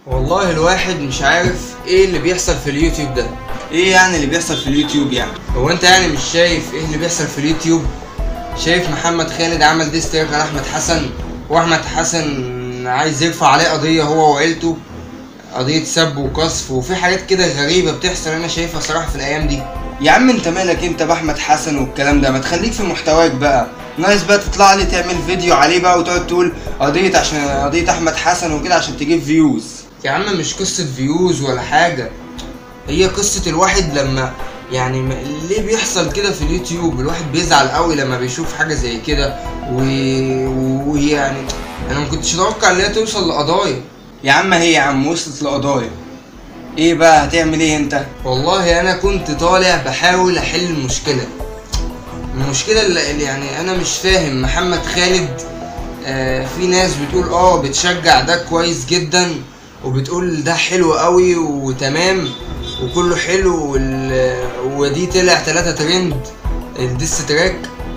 والله الواحد مش عارف ايه اللي بيحصل في اليوتيوب ده ايه يعني اللي بيحصل في اليوتيوب يعني هو انت يعني مش شايف ايه اللي بيحصل في اليوتيوب شايف محمد خالد عمل ديستيك على احمد حسن واحمد حسن عايز يرفع عليه قضية هو وعيلته قضية سب وقذف وفي حاجات كده غريبة بتحصل انا شايفها صراحة في الايام دي يا عم انت مالك انت باحمد حسن والكلام ده ما تخليك في محتواك بقى ناقص بقى تطلع لي تعمل فيديو عليه بقى وتقعد تقول قضية عشان قضية احمد حسن وكده عشان تجيب فيوز يا عم مش قصة فيوز ولا حاجة هي قصة الواحد لما يعني م- ليه بيحصل كده في اليوتيوب الواحد بيزعل قوي لما بيشوف حاجة زي كده و- ويعني انا ما كنتش اتوقع ان هي توصل لقضايا يا عم هي يا عم وصلت لقضايا ايه بقى هتعمل ايه انت والله انا كنت طالع بحاول احل المشكلة المشكلة اللي اللي يعني انا مش فاهم محمد خالد آه في ناس بتقول اه بتشجع ده كويس جدا وبتقول ده حلو قوي وتمام وكله حلو وال- ودي طلع تلاتة ترند الديس تراك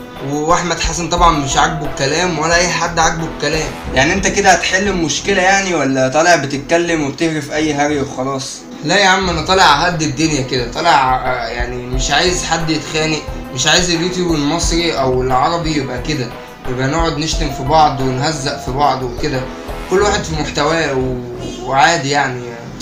واحمد حسن طبعا مش عاجبه الكلام ولا اي حد عاجبه الكلام يعني انت كده هتحل المشكلة يعني ولا طالع بتتكلم وبتهرف اي هري وخلاص لا يا عم انا طالع اهدي الدنيا كده طالع آه، يعني مش عايز حد يتخانق مش عايز اليوتيوب المصري او العربي يبقى كده يبقى نقعد نشتم في بعض ونهزق في بعض وكده كل واحد في محتواه و... وعادي يعني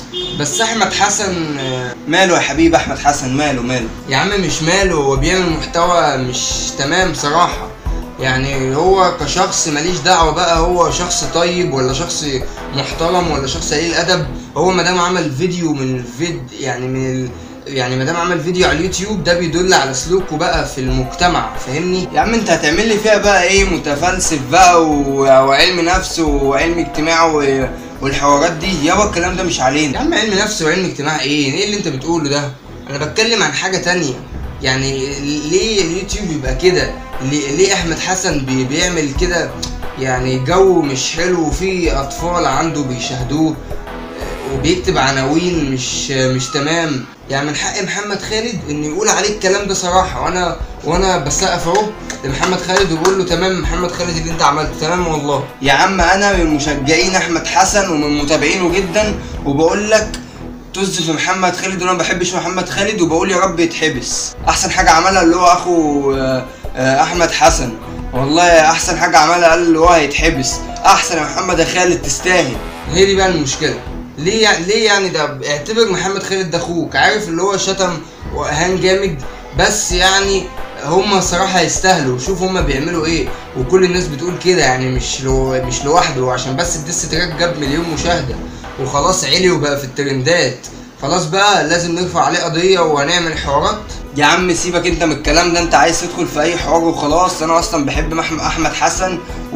بس احمد حسن آه، ماله يا حبيبي احمد حسن ماله ماله يا عم مش ماله هو بيعمل محتوى مش تمام صراحة يعني هو كشخص ماليش دعوة بقى هو شخص طيب ولا شخص محترم ولا شخص قليل أدب هو مادام عمل فيديو من الفيد يعني من ال... يعني مادام عمل فيديو على اليوتيوب ده بيدل على سلوكه بقى في المجتمع فاهمني يا عم انت هتعمل لي فيها بقى ايه متفلسف بقى و... وعلم نفس وعلم اجتماع و... والحوارات دي يابا الكلام ده مش يا علينا عم علم نفس وعلم اجتماع ايه ايه اللي انت بتقوله ده انا بتكلم عن حاجة تانية يعني ليه اليوتيوب يبقى كده ليه, ليه احمد حسن بي بيعمل كده يعني جو مش حلو وفي اطفال عنده بيشاهدوه آه، وبيكتب عناوين مش مش تمام يعني من حق محمد خالد انه يقول عليه الكلام ده صراحه وانا وانا بسقف اهو لمحمد خالد وبقول له تمام محمد خالد اللي انت عملته تمام والله يا عم انا من مشجعين احمد حسن ومن متابعينه جدا وبقول لك طز في محمد خالد وانا ما بحبش محمد خالد وبقول يا رب يتحبس احسن حاجه عملها اللي هو اخو آه، آه، احمد حسن والله احسن حاجه عملها قال اللي هو هيتحبس احسن يا محمد يا خالد تستاهل هي دي بقى المشكلة ليه يعني ليه يعني ده اعتبر محمد خالد ده اخوك عارف اللي هو شتم واهان جامد بس يعني هما الصراحة يستاهلوا شوف هما بيعملوا ايه وكل الناس بتقول كده يعني مش لو مش لوحده عشان بس الديس تراك جاب مليون مشاهدة وخلاص علي وبقى في الترندات خلاص بقى لازم نرفع عليه قضية وهنعمل حوارات يا عم سيبك انت من الكلام ده انت عايز تدخل في اي حوار وخلاص انا اصلا بحب مح- احمد حسن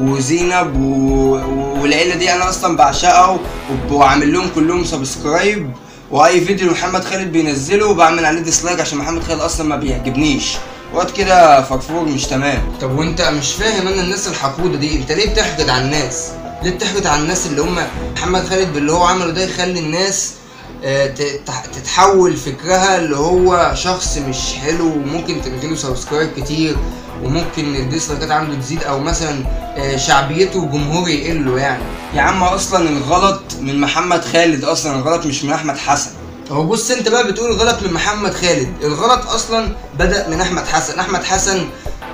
وزينب و... و- والعيله دي انا اصلا بعشقها وب- وعامل لهم كلهم سبسكرايب واي فيديو محمد خالد بينزله بعمل عليه ديسلايك عشان محمد خالد اصلا ما بيعجبنيش وقت كده فرفور مش تمام طب وانت مش فاهم انا الناس الحقودة دي انت ليه بتحقد على الناس ليه بتحقد على الناس اللي هم محمد خالد باللي هو عمله ده يخلي الناس آه، ت- تح- تتحول فكرها اللي هو شخص مش حلو وممكن تديله سبسكرايب كتير وممكن الديسلايكات عنده تزيد او مثلا آه، شعبيته وجمهوره يقله يعني يا عم اصلا الغلط من محمد خالد اصلا الغلط مش من احمد حسن هو بص انت بقى بتقول غلط من محمد خالد الغلط اصلا بدأ من احمد حسن احمد حسن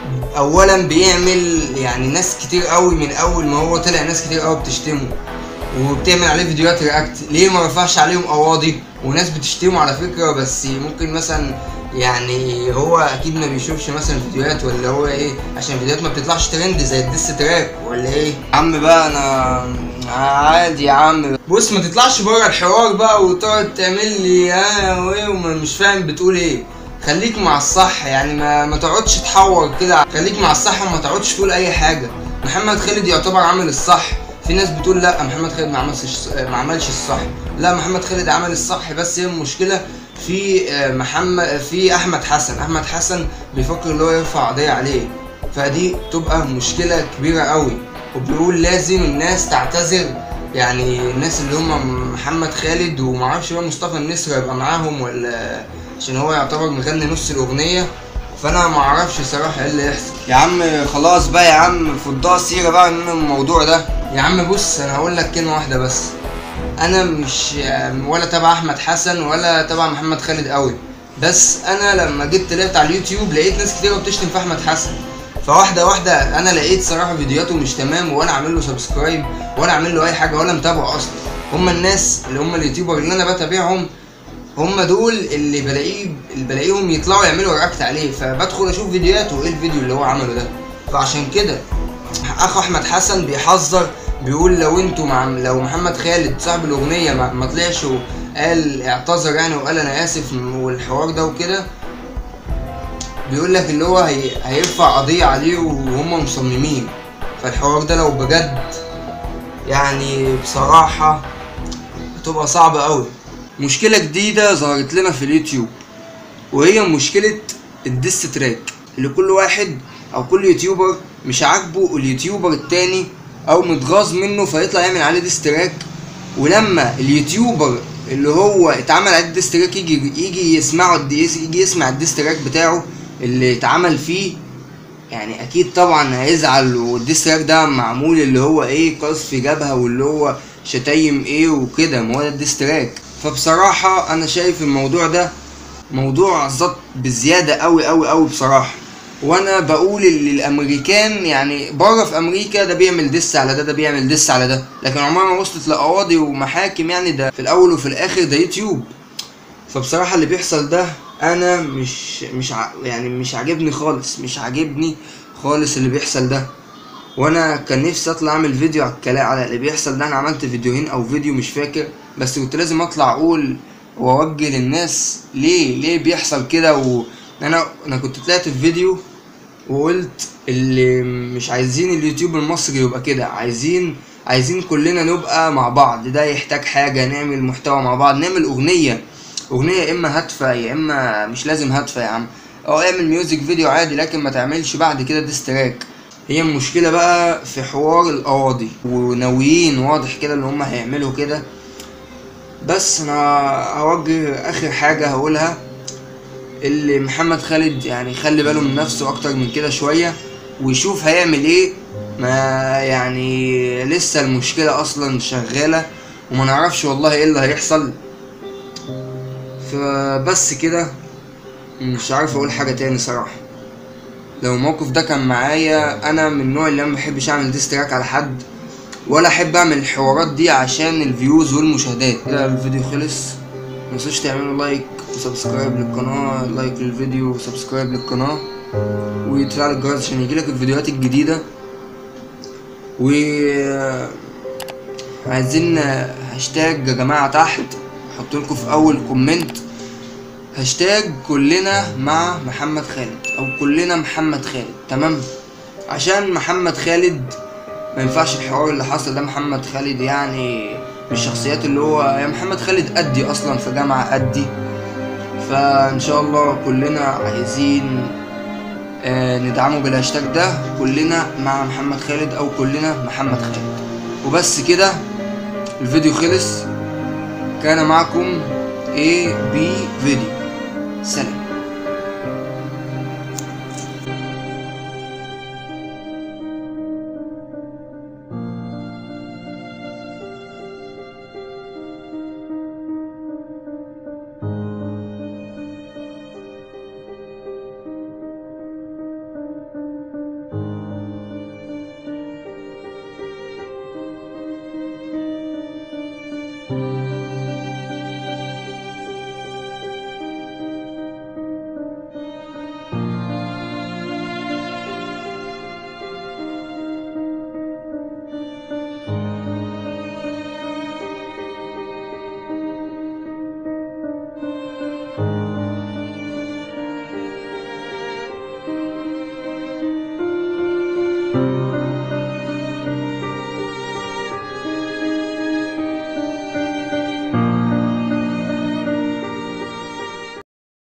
اولا بيعمل يعني ناس كتير قوي من اول ما هو طلع ناس كتير قوي بتشتمه وبتعمل عليه فيديوهات رياكت ليه ما رفعش عليهم قواضي وناس بتشتمه على فكرة بس ممكن مثلا يعني هو اكيد ما بيشوفش مثلا فيديوهات ولا هو ايه عشان فيديوهات ما بتطلعش ترند زي الديس تراك ولا ايه يا عم بقى انا عادي يا عم بص ما تطلعش بره الحوار بقى وتقعد تعمل لي اه وايه ومش فاهم بتقول ايه خليك مع الصح يعني ما ما تقعدش تحور كده خليك مع الصح وما تقعدش تقول اي حاجه محمد خالد يعتبر عامل الصح في ناس بتقول لا محمد خالد ما عملش ما عملش الصح لا محمد خالد عمل الصح بس هي المشكله في آه، محمد في احمد حسن احمد حسن بيفكر اللي هو يرفع قضيه عليه فدي تبقى مشكله كبيره قوي وبيقول لازم الناس تعتذر يعني الناس اللي هم محمد خالد ومعرفش بقى مصطفى النسر يبقى معاهم ولا عشان هو يعتبر مغني نص الاغنيه فانا معرفش صراحه ايه اللي يحصل يا عم خلاص بقى يا عم فضها سيرة بقى من الموضوع ده يا عم بص انا هقول لك كلمه واحده بس انا مش ولا تبع احمد حسن ولا تبع محمد خالد قوي بس انا لما جيت طلعت على اليوتيوب لقيت ناس كتير بتشتم في احمد حسن فواحده واحده انا لقيت صراحه فيديوهاته مش تمام ولا عامل له سبسكرايب ولا عامل له اي حاجه ولا متابعه اصلا هم الناس اللي هم اليوتيوبر اللي انا بتابعهم هم دول اللي بلاقيه اللي بلاقيهم يطلعوا يعملوا رياكت عليه فبدخل اشوف فيديوهاته ايه الفيديو اللي هو عمله ده فعشان كده اخو احمد حسن بيحذر بيقول لو انتوا مع لو محمد خالد صاحب الاغنيه ما, ما طلعش وقال اعتذر يعني وقال انا اسف والحوار ده وكده بيقول لك اللي هو هي هيرفع قضيه عليه وهم مصممين فالحوار ده لو بجد يعني بصراحه هتبقى صعبه قوي مشكله جديده ظهرت لنا في اليوتيوب وهي مشكله الديس تراك اللي كل واحد او كل يوتيوبر مش عاجبه اليوتيوبر التاني او متغاظ منه فيطلع يعمل عليه ديس تراك ولما اليوتيوبر اللي هو اتعمل عليه الديس تراك يجي يجي يسمعه يجي يسمع الديس تراك بتاعه اللي اتعمل فيه يعني اكيد طبعا هيزعل والديس تراك ده معمول اللي هو ايه قذف جبهه واللي هو شتايم ايه وكده ما هو ده الديس تراك فبصراحه انا شايف الموضوع ده موضوع زط بزياده قوي قوي قوي بصراحه وانا بقول اللي الامريكان يعني بره في امريكا ده بيعمل دس على ده ده بيعمل دس على ده لكن عمرها ما وصلت لقواضي ومحاكم يعني ده في الاول وفي الاخر ده يوتيوب فبصراحه اللي بيحصل ده انا مش مش ع... يعني مش عاجبني خالص مش عاجبني خالص اللي بيحصل ده وانا كان نفسي اطلع اعمل فيديو على الكلام على اللي بيحصل ده انا عملت فيديوهين او فيديو مش فاكر بس كنت لازم اطلع اقول واوجه للناس ليه ليه بيحصل كده و انا انا كنت طلعت في فيديو وقلت اللي مش عايزين اليوتيوب المصري يبقى كده عايزين عايزين كلنا نبقى مع بعض ده يحتاج حاجة نعمل محتوى مع بعض نعمل اغنية اغنية يا اما هادفة يا اما مش لازم هادفة يا عم اه اعمل ميوزك فيديو عادي لكن ما تعملش بعد كده ديستراك هي المشكلة بقى في حوار القواضي وناويين واضح كده ان هم هيعملوا كده بس انا هوجه اخر حاجة هقولها اللي محمد خالد يعني يخلي باله من نفسه اكتر من كده شويه ويشوف هيعمل ايه ما يعني لسه المشكله اصلا شغاله وما نعرفش والله ايه اللي هيحصل فبس كده مش عارف اقول حاجه تاني صراحه لو الموقف ده كان معايا انا من النوع اللي انا مبحبش اعمل ديستراك على حد ولا احب اعمل الحوارات دي عشان الفيوز والمشاهدات كده الفيديو خلص متنسوش تعملوا لايك وسبسكرايب للقناة لايك للفيديو وسبسكرايب للقناة وتفعل الجرس عشان يجيلك الفيديوهات الجديدة و عايزين هاشتاج يا جماعة تحت احط لكم في اول كومنت هاشتاج كلنا مع محمد خالد او كلنا محمد خالد تمام عشان محمد خالد ما ينفعش الحوار اللي حصل ده محمد خالد يعني من الشخصيات اللي هو يعني محمد خالد أدي أصلا في جامعة أدي فإن شاء الله كلنا عايزين آه ندعمه بالهاشتاج ده كلنا مع محمد خالد أو كلنا محمد خالد وبس كده الفيديو خلص كان معكم اي بي فيديو سلام